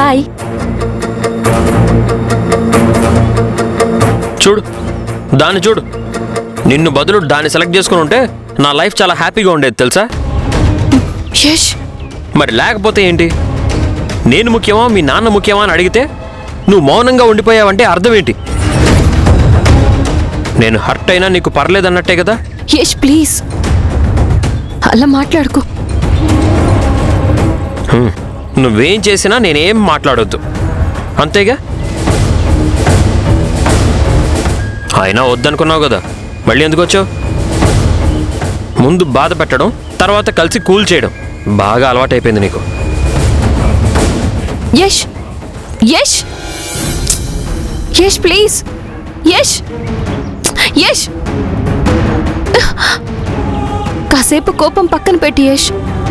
Bye చూడు దాన్ని చూడు నిన్ను బదులు దాన్ని సెలెక్ట్ చేసుకుని ఉంటే నా లైఫ్ చాలా హ్యాపీగా ఉండేది తెలుసా యష్ మరి లేకపోతే ఏంటి నేను ముఖ్యమా మీ నాన్న ముఖ్యమా అని అడిగితే నువ్వు మౌనంగా ఉండిపోయావంటే అర్థం ఏంటి నేను హర్ట్ అయినా నీకు పర్లేదన్నట్టే కదా యష్ ప్లీజ్ అలా మాట్లాడుకో హ్మ్. నువ్వేం చేసినా నేనేం మాట్లాడొద్దు అంతేగా అయినా వద్దనుకున్నావు కదా మళ్ళీ ఎందుకు వచ్చావు ముందు బాధ పెట్టడం తర్వాత కలిసి కూల్ చేయడం బాగా అలవాటైపోయింది నీకు యష్ యష్ యష్ ప్లీజ్ యష్ యష్ కాసేపు కోపం పక్కన పెట్టి యష్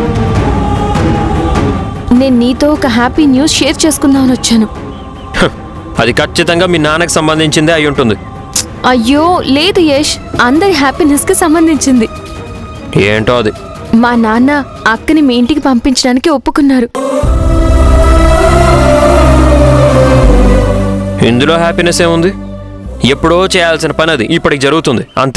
నేను నీతో ఒక హ్యాపీ న్యూస్ షేర్ చేసుకుందామని వచ్చాను హ, అది ఖచ్చితంగా మీ నాన్నకి సంబంధించిందే అయి ఉంటుంది అయ్యో లేదు యష్ అందరి హ్యాపీనెస్కి సంబంధించింది ఏంటో అది మా నాన్న అక్కని మీ ఇంటికి పంపించడానికి ఒప్పుకున్నారు ఇందులో హ్యాపీనెస్ ఏముంది ఎప్పుడో చేయాల్సిన పని అది ఇప్పటికి జరుగుతుంది అంతే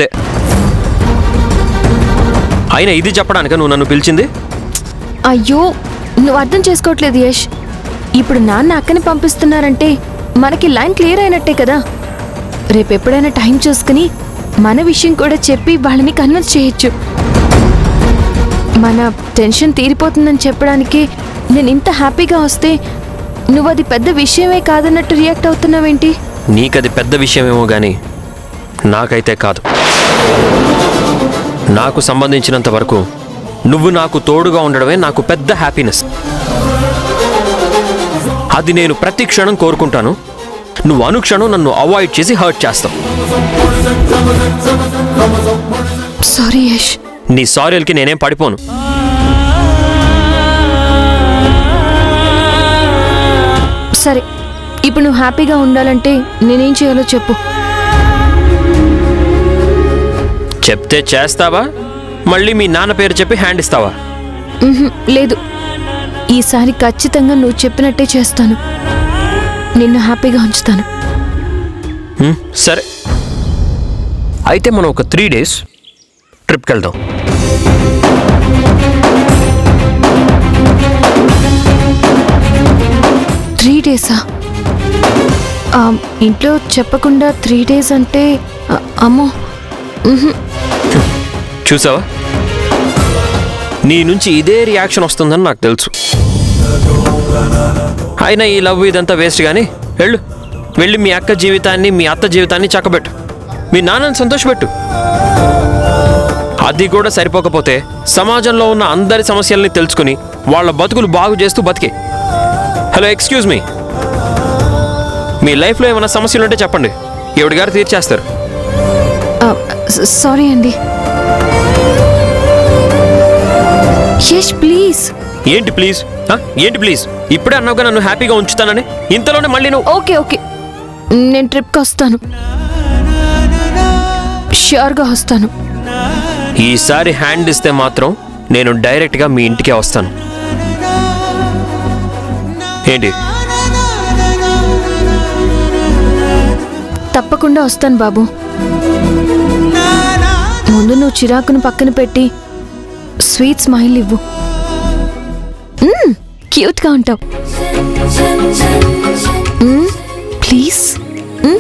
అయినా ఇది చెప్పడానిక నువ్వు నన్ను పిలిచింది అయ్యో నువ్వు అర్థం చేసుకోవట్లేదు యష్ ఇప్పుడు నాన్న అక్కని పంపిస్తున్నారంటే మనకి లైన్ క్లియర్ అయినట్టే కదా రేపు ఎప్పుడైనా టైం చూసుకుని మన విషయం కూడా చెప్పి వాళ్ళని కన్విన్స్ చేయొచ్చు మన టెన్షన్ తీరిపోతుందని చెప్పడానికి నేను ఇంత హ్యాపీగా వస్తే నువ్వు అది పెద్ద విషయమే కాదన్నట్టు రియాక్ట్ అవుతున్నావేంటి నీకది పెద్ద విషయమేమో కానీ నాకైతే కాదు నాకు సంబంధించినంత వరకు నువ్వు నాకు తోడుగా ఉండడమే నాకు పెద్ద హ్యాపీనెస్ అది నేను ప్రతి క్షణం కోరుకుంటాను నువ్వు అనుక్షణం నన్ను అవాయిడ్ చేసి హర్ట్ చేస్తావు సారీ యష్ నీ సారీలకి నేనేం పడిపోను సరే ఇప్పుడు నువ్వు హ్యాపీగా ఉండాలంటే నేనేం చేయాలో చెప్పు చెప్తే చేస్తావా మళ్ళీ మీ నాన్న పేరు చెప్పి హ్యాండ్ ఇస్తావా ఉహుం, లేదు ఈసారి ఖచ్చితంగా నువ్వు చెప్పినట్టే చేస్తాను నిన్ను హ్యాపీగా ఉంచుతాను హ్మ్, సరే అయితే మనం ఒక త్రీ డేస్ ట్రిప్కి వెళ్దాం త్రీ డేసా ఆ, ఇంట్లో చెప్పకుండా త్రీ డేస్ అంటే ఆ, అమ్మో ఉహుం, చూసావా నీ నుంచి ఇదే రియాక్షన్ వస్తుందని నాకు తెలుసు అయినా ఈ లవ్ ఇదంతా వేస్ట్ కానీ వెళ్ళు వెళ్ళి మీ అక్క జీవితాన్ని మీ అత్త జీవితాన్ని చక్కబెట్టు మీ నాన్నని సంతోషపెట్టు అది కూడా సరిపోకపోతే సమాజంలో ఉన్న అందరి సమస్యల్ని తెలుసుకుని వాళ్ళ బతుకులు బాగు చేస్తూ బతికే హలో ఎక్స్క్యూజ్ మీ మీ లైఫ్లో ఏమైనా సమస్యలు ఉంటే చెప్పండి ఎవడి గారు తీర్చేస్తారు ఆ, స- సారీ అండి యష్ ప్లీజ్ ఏంటి ప్లీజ్ ఆ? ఏంటి ప్లీజ్ ఇప్పుడే అన్నావుగా నన్ను హ్యాపీగా ఉంచుతానని ఇంతలోనే మళ్ళీ నువ్వు ఓకే ఓకే నేను ట్రిప్కి వస్తాను ష్యూర్గా వస్తాను ఈసారి హ్యాండ్ ఇస్తే మాత్రం నేను డైరెక్ట్గా మీ ఇంటికే వస్తాను ఏంటి తప్పకుండా వస్తాను బాబు ముందు నువ్వు చిరాకును పక్కన పెట్టి స్వీట్ స్మైల్ ఇవ్వు మ్మ్, క్యూట్గా ఉంటావు మ్మ్, ప్లీజ్ మ్మ్.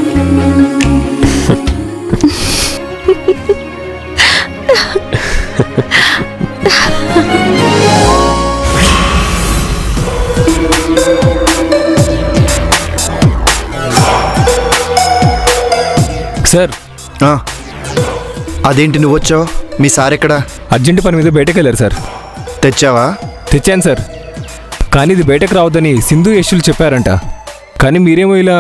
సార్ ఆ, అదేంటి నువ్వు వచ్చావు మీ సార్ ఎక్కడా అర్జెంట్ పని మీద బయటకు వెళ్ళారు సార్ తెచ్చావా తెచ్చాను సార్ కానీ ఇది బయటకు రావద్దని సింధు యశులు చెప్పారంట కానీ మీరేమో ఇలా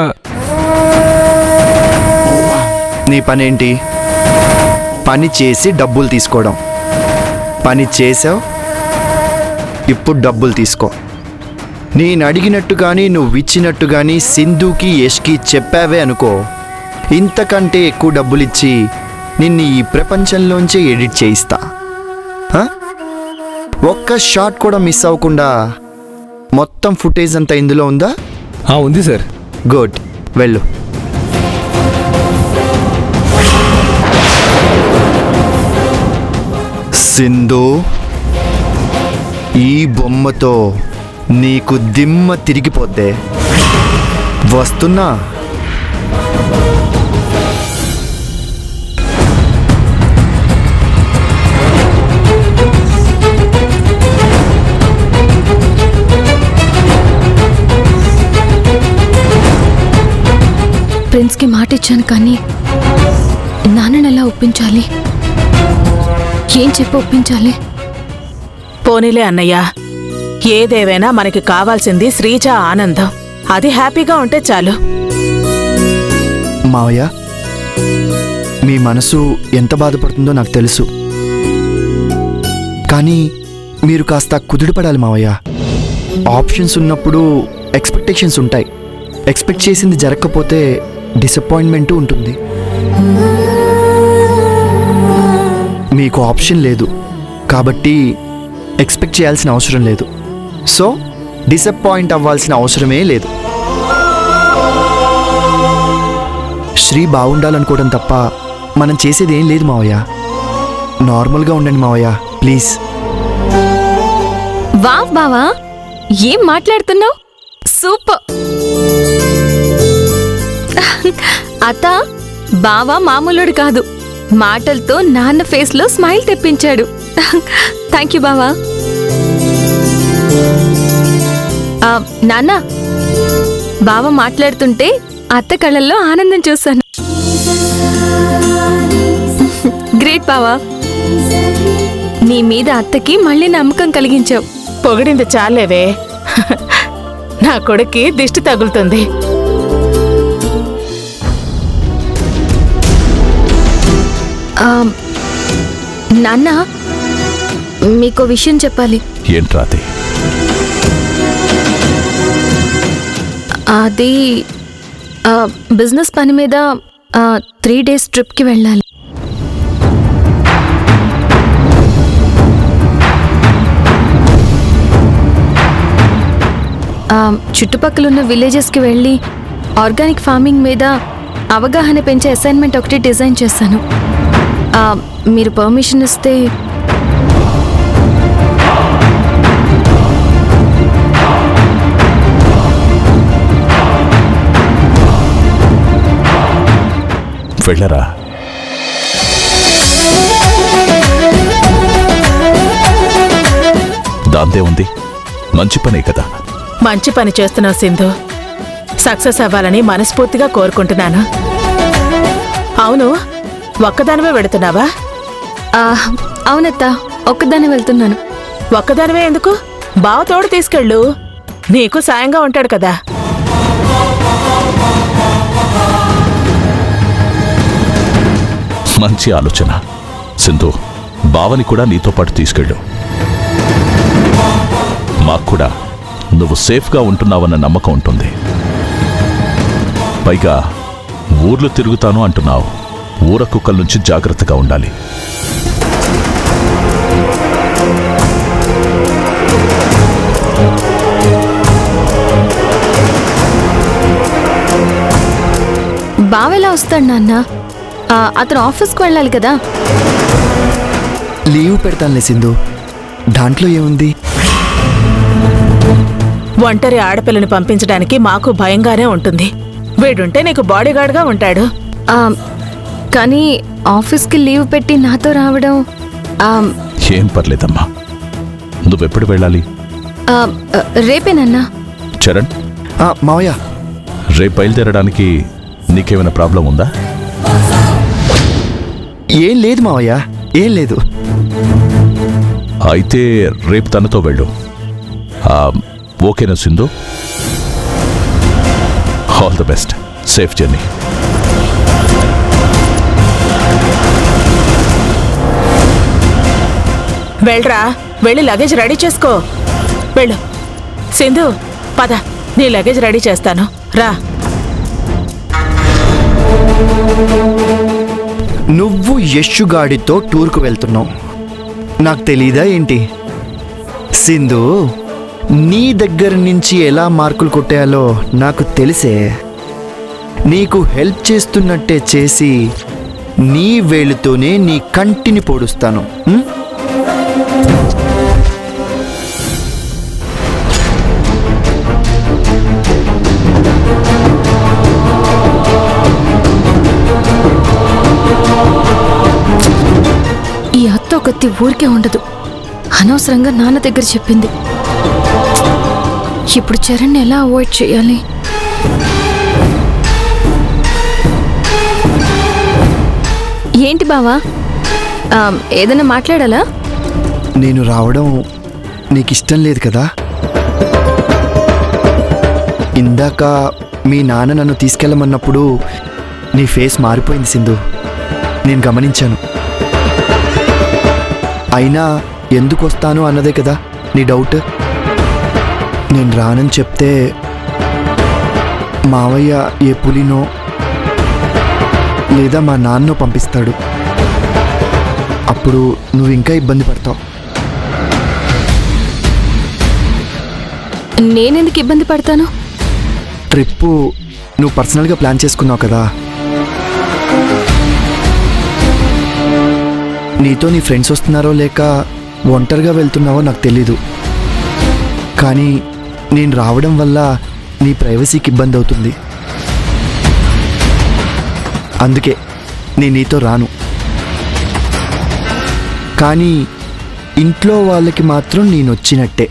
నీ పని ఏంటి పని చేసి డబ్బులు తీసుకోవడం పని చేసావు ఇప్పుడు డబ్బులు తీసుకో నేను అడిగినట్టు కానీ నువ్వు ఇచ్చినట్టు కానీ సింధుకి యష్కి చెప్పావే అనుకో ఇంతకంటే ఎక్కువ డబ్బులు ఇచ్చి నిన్ను ఈ ప్రపంచంలోంచే ఎడిట్ చేయిస్తా ఆ? ఒక్క షాట్ కూడా మిస్ అవ్వకుండా మొత్తం ఫుటేజ్ అంతా ఇందులో ఉందా ఆ, ఉంది సార్ గుడ్ వెళ్ళు సింధు ఈ బొమ్మతో నీకు దిమ్మ తిరిగిపోద్దే వస్తున్నా ప్రిన్స్కి మాట ఇచ్చాను కానీ నాన్నని ఎలా ఒప్పించాలి ఏం చెప్పి ఒప్పించాలి పోనీలే అన్నయ్య ఏదేవైనా మనకి కావాల్సింది శ్రీజ ఆనందం అది హ్యాపీగా ఉంటే చాలు మావయ్య మీ మనసు ఎంత బాధపడుతుందో నాకు తెలుసు కానీ మీరు కాస్త కుదుటపడాలి మావయ్య ఆప్షన్స్ ఉన్నప్పుడు ఎక్స్పెక్టేషన్స్ ఉంటాయి ఎక్స్పెక్ట్ చేసింది జరగకపోతే డిసప్పాయింట్మెంట్ ఉంటుంది మీకు ఆప్షన్ లేదు కాబట్టి ఎక్స్పెక్ట్ చేయాల్సిన అవసరం లేదు సో డిసప్పాయింట్ అవ్వాల్సిన అవసరమే లేదు శ్రీ బాగుండాలనుకోవడం తప్ప మనం చేసేది ఏం లేదు మావయ్య నార్మల్గా ఉండండి మావయ్య ప్లీజ్ వావ్ బావా ఏం మాట్లాడుతున్నావు సూపర్ అత బావా మామూలుడు కాదు మాటలతో నాన్న ఫేస్ లో స్మైల్ తెప్పించాడు థ్యాంక్ యూ బావా ఆ, నాన్న బావ మాట్లాడుతుంటే అత్త కళ్ళల్లో ఆనందం చూశాను గ్రేట్ బావా నీ మీద అత్తకి మళ్ళీ నమ్మకం కలిగించావు పొగిడింది చాలేవే నా కొడుక్కి దిష్టి తగులుతుంది ఆ, నాన్న మీకు విషయం చెప్పాలి ఏంట్రా అది అది ఆ, బిజినెస్ పని మీద ఆ, త్రీ డేస్ ట్రిప్కి వెళ్ళాలి ఆ, చుట్టుపక్కల ఉన్న విలేజెస్కి వెళ్ళి ఆర్గానిక్ ఫార్మింగ్ మీద అవగాహన పెంచే అసైన్మెంట్ ఒకటి డిజైన్ చేశాను ఆ, మీరు పర్మిషన్ ఇస్తే వెళ్ళరా దాందే ఉంది మంచి పనే కదా మంచి పని చేస్తున్నావు సింధు సక్సెస్ అవ్వాలని మనస్ఫూర్తిగా కోరుకుంటున్నాను అవును ఒక్కదానివే వెడుతున్నావా ఆ, అవునత్త ఒక్కదాన్ని వెళ్తున్నాను ఒక్కదానివే ఎందుకు బావ తోడు తీసుకెళ్ళు నీకు సాయంగా ఉంటాడు కదా మంచి ఆలోచన సింధు బావని కూడా నీతో పాటు తీసుకెళ్ళు మాకు కూడా నువ్వు సేఫ్గా ఉంటున్నావన్న నమ్మకం ఉంటుంది పైగా ఊర్లు తిరుగుతాను అంటున్నావు ఊర కుక్కల నుంచి జాగ్రత్తగా ఉండాలి బావెలా వస్తాడు నాన్న ఆ, అతను ఆఫీస్కి వెళ్ళాలి కదా లీవ్ పెడతానులే సింధు దాంట్లో ఏముంది ఒంటరి ఆడపిల్లని పంపించడానికి మాకు భయంగానే ఉంటుంది వీడుంటే నీకు బాడీగార్డ్గా ఉంటాడు ఆ, కానీ ఆఫీస్కి లీవ్ పెట్టి నాతో రావడం ఆ, ఏం పర్లేదమ్మా నువ్వెప్పుడు వెళ్ళాలి ఆ, ఆ, రేపేనన్నా చరణ్ ఆ, మావయ్య రేపు బయలుదేరడానికి నీకేమైనా ప్రాబ్లం ఉందా ఏం లేదు మావయ్య ఏం లేదు అయితే రేపు తనతో వెళ్ళు ఆ, ఓకేనా Sindhu all the best safe journey వెళ్ళరా వెళ్ళి లగేజ్ రెడీ చేసుకో వెళ్ళు సింధు పద నీ లగేజ్ రెడీ చేస్తాను రా నువ్వు యష్యుగాడితో టూర్కు వెళ్తున్నావు నాకు తెలీదా ఏంటి సింధు నీ దగ్గర నుంచి ఎలా మార్కులు కొట్టేయాలో నాకు తెలిసే నీకు హెల్ప్ చేస్తున్నట్టే చేసి నీ వేలుతోనే నీ కంటిని పొడుస్తాను ఉం? ఈ అత్త ఒకత్తి ఊరికే ఉండదు అనవసరంగా నాన్న దగ్గర చెప్పింది ఇప్పుడు చరణ్ ఎలా అవాయిడ్ చేయాలి ఏంటి బావా ఆ, ఏదైనా మాట్లాడాలా నేను రావడం నీకు ఇష్టం లేదు కదా ఇందాక మీ నాన్న నన్ను తీసుకెళ్ళమన్నప్పుడు నీ ఫేస్ మారిపోయింది సింధు నేను గమనించాను అయినా ఎందుకు వస్తాను అన్నదే కదా నీ డౌట్ నేను రానని చెప్తే మావయ్య ఏ పులినో లేదా మా నాన్నో పంపిస్తాడు అప్పుడు నువ్వు ఇంకా ఇబ్బంది పడతావు నేనెందుకు ఇబ్బంది పడతాను ట్రిప్పు నువ్వు పర్సనల్గా ప్లాన్ చేసుకున్నావు కదా నీతో నీ ఫ్రెండ్స్ వస్తున్నారో లేక ఒంటరిగా వెళ్తున్నావో నాకు తెలీదు కానీ నేను రావడం వల్ల నీ ప్రైవసీకి ఇబ్బంది అవుతుంది అందుకే నేను నీతో రాను కానీ ఇంట్లో వాళ్ళకి మాత్రం నేను వచ్చినట్టే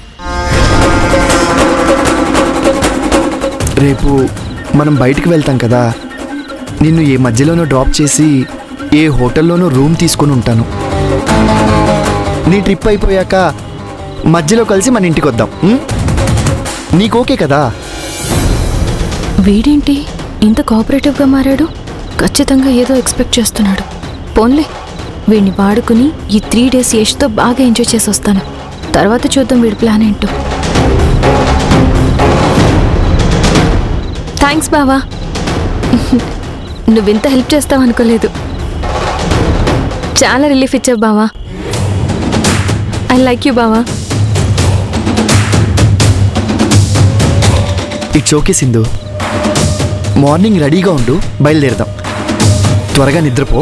రేపు మనం బయటికి వెళ్తాం కదా నిన్ను ఏ మధ్యలోనో డ్రాప్ చేసి ఏ హోటల్లోనో రూమ్ తీసుకొని ఉంటాను నీ ట్రిప్ అయిపోయాక మధ్యలో కలిసి మన ఇంటికి వద్దాం ఉం? నీకు ఓకే కదా వీడేంటి ఇంత కోఆపరేటివ్గా మారాడు ఖచ్చితంగా ఏదో ఎక్స్పెక్ట్ చేస్తున్నాడు పోన్లే వీడిని వాడుకుని ఈ త్రీ డేస్ యష్తో బాగా ఎంజాయ్ చేసి వస్తాను తర్వాత చూద్దాం వీడి ప్లాన్ ఏంటో థ్యాంక్స్ బావా నువ్వింత హెల్ప్ చేస్తావు అనుకోలేదు చాలా రిలీఫ్ ఇచ్చావు బావా ఐ లైక్ యూ బావా ఇట్స్ ఓకే సింధు మార్నింగ్ రెడీగా ఉండు బయలుదేరదాం త్వరగా నిద్రపో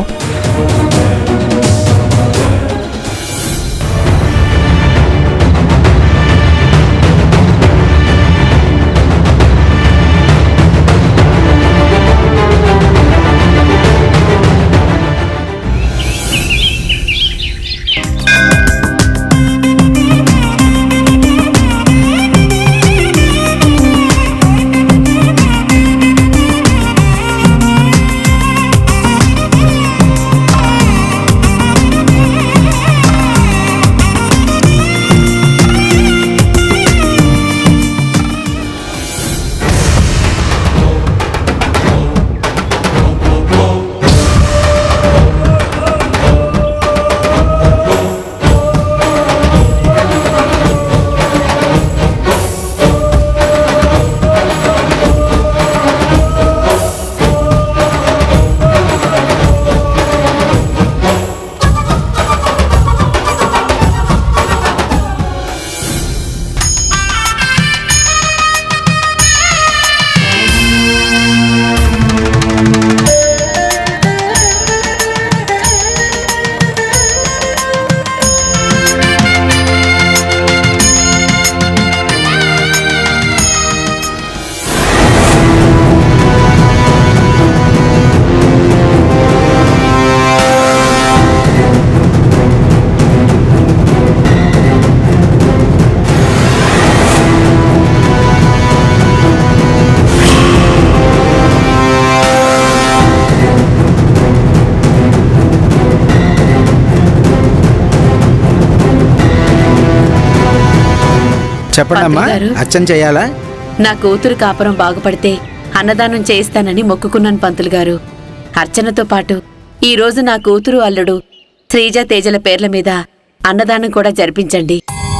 చెప్పండి అమ్మా పంతులు గారు. అచ్చం చేయాలా నా కూతురు కాపురం బాగుపడితే అన్నదానం చేయిస్తానని మొక్కుకున్నాను పంతులు గారు అర్చనతో పాటు ఈ రోజు నా కూతురు అల్లుడు శ్రీజ తేజల పేర్ల మీద అన్నదానం కూడా జరిపించండి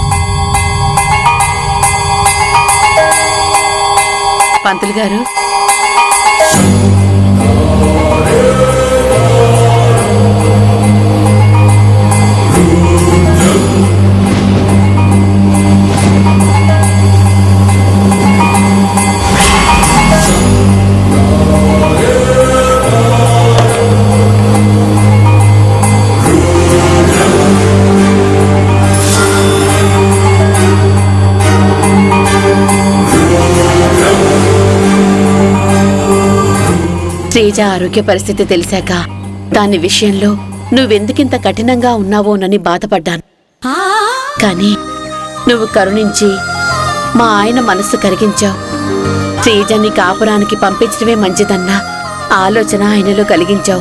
పంతులు గారు శ్రీజ ఆరోగ్య పరిస్థితి తెలిసాక దాని విషయంలో నువ్వెందుకింత కఠినంగా ఉన్నావోనని బాధపడ్డాను కానీ నువ్వు కరుణించి మా ఆయన మనస్సు కరిగించావు శ్రీజని కాపురానికి పంపించడమే మంచిదన్న ఆలోచన ఆయనలో కలిగించావు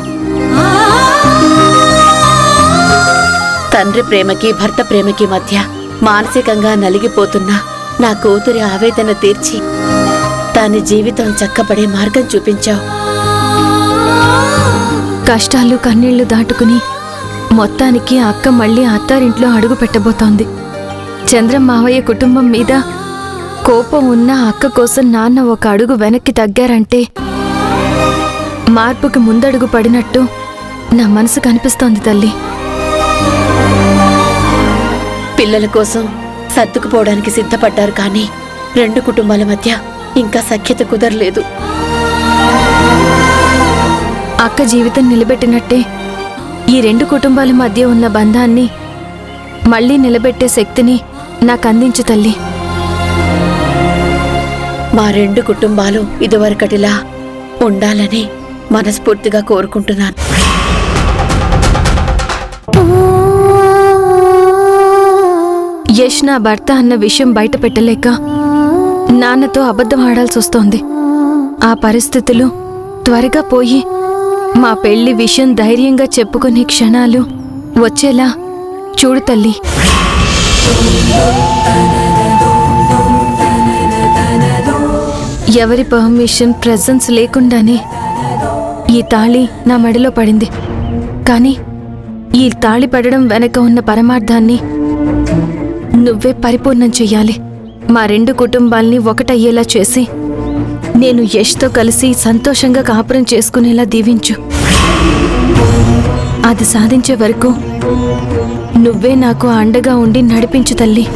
తండ్రి ప్రేమకి భర్త ప్రేమకి మధ్య మానసికంగా నలిగిపోతున్న నా కూతురి ఆవేదన తీర్చి దాని జీవితం చక్కబడే మార్గం చూపించావు కష్టాలు కన్నీళ్లు దాటుకుని మొత్తానికి అక్క మళ్ళీ అత్తారింట్లో అడుగు పెట్టబోతోంది చంద్రం మావయ్య కుటుంబం మీద కోపం ఉన్న అక్క కోసం నాన్న ఒక అడుగు వెనక్కి తగ్గారంటే మార్పుకి ముందడుగు పడినట్టు నా మనసు కనిపిస్తోంది తల్లి పిల్లల కోసం సర్దుకుపోవడానికి సిద్ధపడ్డారు కానీ రెండు కుటుంబాల మధ్య ఇంకా సఖ్యత కుదరలేదు అక్క జీవితం నిలబెట్టినట్టే ఈ రెండు కుటుంబాల మధ్య ఉన్న బంధాన్ని మళ్ళీ నిలబెట్టే శక్తిని నాకు అందించు తల్లి మా రెండు కుటుంబాలు ఇదివరకటిలా ఉండాలని మనస్ఫూర్తిగా కోరుకుంటున్నాను యష్ నా భర్త అన్న విషయం బయట పెట్టలేక నాన్నతో అబద్ధం ఆడాల్సి వస్తోంది ఆ పరిస్థితులు త్వరగా పోయి మా పెళ్లి విషయం ధైర్యంగా చెప్పుకునే క్షణాలు వచ్చేలా చూడు తల్లి ఎవరి పర్మిషన్ ప్రెజెన్స్ లేకుండానే ఈ తాళి నా మెడలో పడింది కానీ ఈ తాళి పడడం వెనక ఉన్న పరమార్థాన్ని నువ్వే పరిపూర్ణం చెయ్యాలి మా రెండు కుటుంబాల్ని ఒకటయ్యేలా చేసి నేను యష్తో కలిసి సంతోషంగా కాపురం చేసుకునేలా దీవించు అది సాధించే వరకు నువ్వే నాకు అండగా ఉండి నడిపించు తల్లి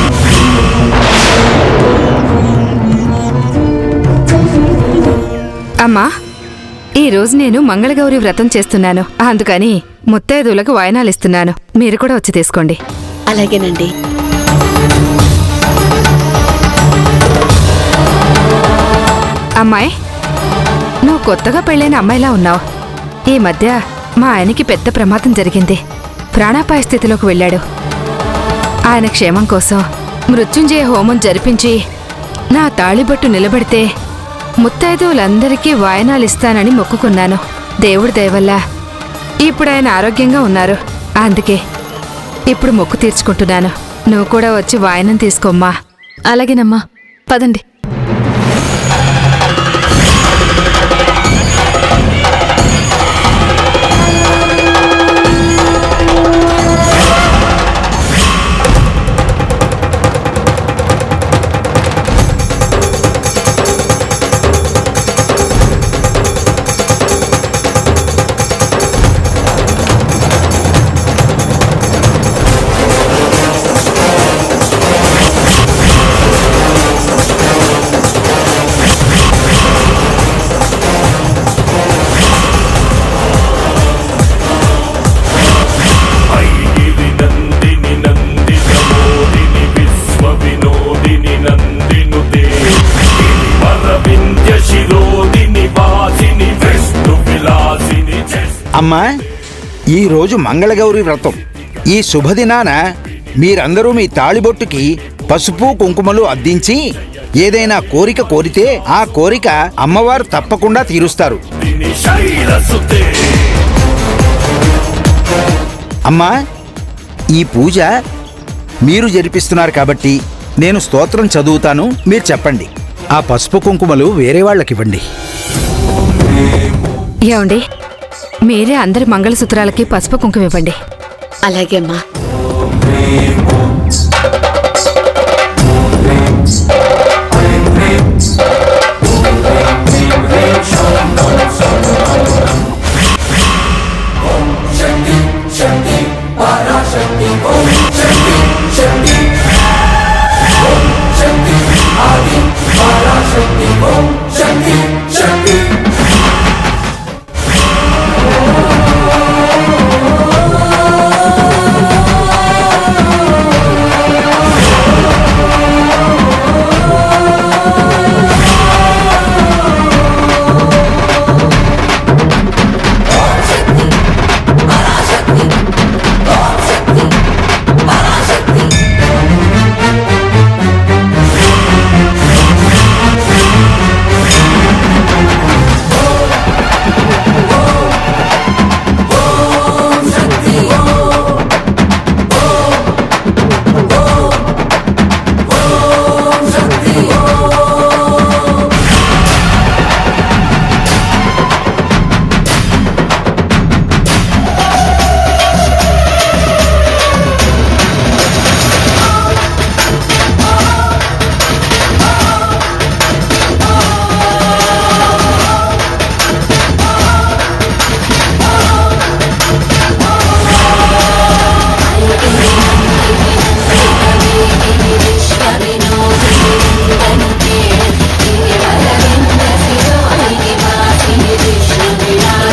అమ్మా ఈ రోజు నేను మంగళగౌరి వ్రతం చేస్తున్నాను అందుకని ముత్తైదువులకు వాయనాలిస్తున్నాను మీరు కూడా వచ్చి తీసుకోండి అలాగేనండి అమ్మాయి నువ్వు కొత్తగా పెళ్ళైన అమ్మాయిలా ఉన్నావు ఈ మధ్య మా ఆయనకి పెద్ద ప్రమాదం జరిగింది ప్రాణాపాయ స్థితిలోకి వెళ్ళాడు ఆయన క్షేమం కోసం మృత్యుంజయ హోమం జరిపించి నా తాళిబొట్టు నిలబెడితే ముత్తైదువులందరికీ వాయనాలిస్తానని మొక్కుకున్నాను దేవుడి దయవల్ల ఇప్పుడు ఆయన ఆరోగ్యంగా ఉన్నారు అందుకే ఇప్పుడు మొక్కు తీర్చుకుంటున్నాను నువ్వు కూడా వచ్చి వాయనం తీసుకోమ్మా అలాగేనమ్మా పదండి ఐగిరి నందిని నందిత మోదిని విశ్వ వినోదిని నందినుతే గిరివర వింధ్య శిరోదిని వాసిని విష్ణు విలాసిని జస్ అమ్మా ఈరోజు మంగళగౌరి వ్రతం ఈ శుభదినాన మీరందరూ మీ తాళిబొట్టుకి పసుపు కుంకుమలు అద్దించి ఏదైనా కోరిక కోరితే ఆ కోరిక అమ్మవారు తప్పకుండా తీరుస్తారు దిని శైలసుతే అమ్మా ఈ పూజ మీరు జరిపిస్తున్నారు కాబట్టి నేను స్తోత్రం చదువుతాను మీరు చెప్పండి ఆ పసుపు కుంకుమలు వేరే వాళ్ళకివ్వండి ఏమండి మీరే అందరి మంగళసూత్రాలకి పసుపు కుంకుమ ఇవ్వండి అలాగే అమ్మా శక్తి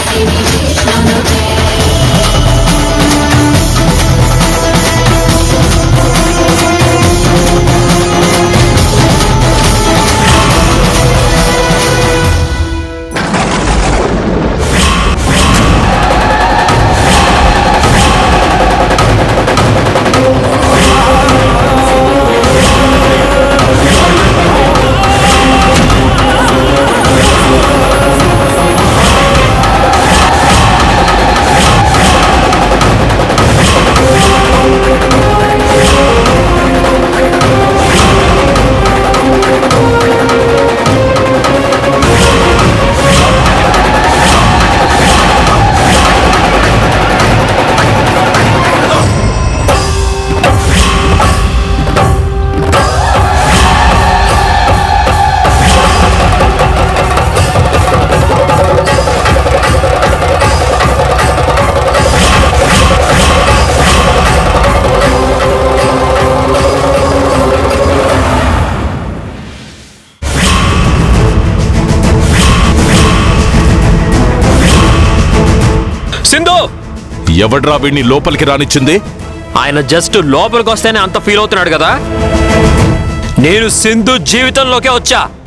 సింధు ఎవడ్రా వీడిని లోపలికి రానిచ్చింది ఆయన జస్ట్ లోపలికి వస్తేనే అంత ఫీల్ అవుతున్నాడు కదా నేను సింధు జీవితంలోకే వచ్చా